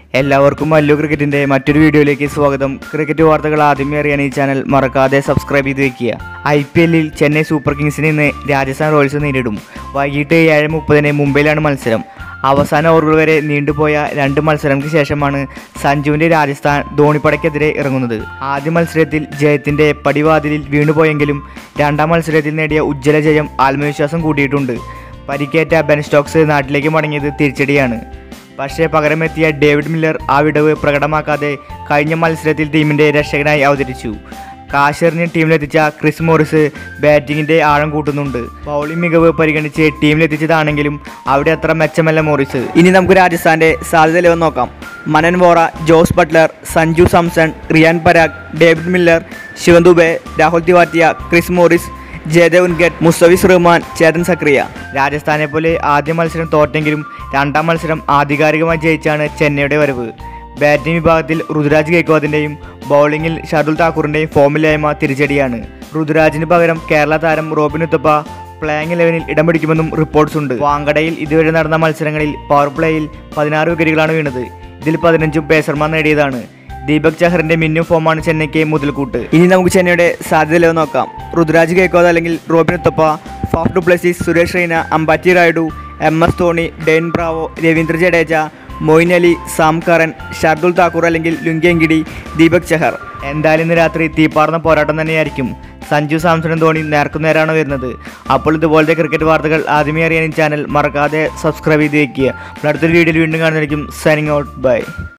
എല്ലാവർക്കും മല്ലു ക്രിക്കറ്റിന്റെ മറ്റൊരു വീഡിയോയിലേക്ക് സ്വാഗതം ക്രിക്കറ്റ് വാർത്തകൾ ആദ്യമേ അറിയാൻ ഈ ചാനൽ മറക്കാതെ സബ്സ്ക്രൈബ് ചെയ്ത് വെക്കുക ഐ പി എല്ലിൽ ചെന്നൈ സൂപ്പർ കിങ്സിനെ ഇന്ന് രാജസ്ഥാൻ റോയൽസ് നേരിടും വൈകിട്ട് ഏഴ് മുപ്പതിന് മുംബൈയിലാണ് മത്സരം അവസാന ഓവറുകൾ വരെ നീണ്ടുപോയ രണ്ട് മത്സരങ്ങൾക്ക് ശേഷമാണ് സഞ്ജുവിന്റെ രാജസ്ഥാൻ ധോണിപ്പടയ്ക്കെതിരെ ഇറങ്ങുന്നത് ആദ്യ മത്സരത്തിൽ ജയത്തിന്റെ പടിവാതിലിൽ വീണുപോയെങ്കിലും രണ്ടാം മത്സരത്തിൽ നേടിയ ഉജ്ജ്വല ജയം ആത്മവിശ്വാസം കൂട്ടിയിട്ടുണ്ട് പരിക്കേറ്റ ബെൻ സ്റ്റോക്സ് നാട്ടിലേക്ക് മടങ്ങിയത് തിരിച്ചടിയാണ് പക്ഷേ പകരമെത്തിയ ഡേവിഡ് മില്ലർ ആ വിടവ് പ്രകടമാക്കാതെ കഴിഞ്ഞ മത്സരത്തിൽ ടീമിന്റെ രക്ഷകനായി അവതരിച്ചു കാശറിന് ടീമിലെത്തിച്ച ക്രിസ് മോറിസ് ബാറ്റിങ്ങിന്റെ ആഴം കൂട്ടുന്നുണ്ട് ബൗളിംഗ് മികവ് പരിഗണിച്ച് ടീമിലെത്തിച്ചതാണെങ്കിലും അവിടെ അത്ര മെച്ചമല്ല മോറിസ് ഇനി നമുക്ക് രാജസ്ഥാന്റെ സാധ്യത ലെവൽ നോക്കാം Manan Vohra Jos Buttler Sanju Samson Riyan Parag David Miller Shivam Dube Rahul Tewatia Chris Morris Jaydev Unadkat Mustafizur Rahman Chetan Sakariya രാജസ്ഥാനെ പോലെ ആദ്യ മത്സരം തോറ്റെങ്കിലും രണ്ടാം മത്സരം ആധികാരികമായി ജയിച്ചാണ് ചെന്നൈയുടെ വരവ് ബാറ്റിംഗ് വിഭാഗത്തിൽ ഋതുരാജ് ഗെയ്ക്വാദിന്റെയും ബൗളിംഗിൽ ഷർദുൽ താക്കൂറിന്റെയും ഫോമില്ലായ്മ തിരിച്ചടിയാണ് ഋതുരാജിന് പകരം കേരള താരം റോബിൻ ഉത്തപ്പ പ്ലേയിങ് ഇലവനിൽ ഇടം പിടിക്കുമെന്നും റിപ്പോർട്ട്സ് ഉണ്ട് വാങ്കഡയിൽ ഇതുവരെ നടന്ന മത്സരങ്ങളിൽ പവർ പ്ലേയിൽ പതിനാറ് വിക്കറ്റുകളാണ് വീണത് ഇതിൽ പതിനഞ്ചും പേസർമാർ നേടിയതാണ് ദീപക് ചഹറിന്റെ മിന്നും ഫോമാണ് ചെന്നൈക്ക് മുതൽക്കൂട്ട് ഇനി നമുക്ക് ചെന്നൈയുടെ സാധ്യത നോക്കാം ഋതുരാജ് ഗേക്കോദ് അല്ലെങ്കിൽ Robin Uthappa Faf du Plessis Suresh Raina Ambati Rayudu M S Dhoni Dwayne Bravo Ravindra Jadeja Moeen Ali Sam Curran Shardul Thakur അല്ലെങ്കിൽ ലുങ്കെങ്കിടി ദീപക് ചഹർ എന്തായാലും ഇന്ന് രാത്രി തീപ്പാർന്ന പോരാട്ടം തന്നെയായിരിക്കും സഞ്ജു സാംസണും ധോണി നേർക്കുനേരാണ് വരുന്നത് അപ്പോൾ ഇതുപോലത്തെ ക്രിക്കറ്റ് വാർത്തകൾ ആദ്യമേ അറിയാൻ ഈ ചാനൽ മറക്കാതെ സബ്സ്ക്രൈബ് ചെയ്ത് വയ്ക്കുക അപ്പോൾ അടുത്തൊരു വീഡിയോയിൽ വീണ്ടും കാണുന്നതായിരിക്കും സൈനിങ് ഔട്ട് ബൈ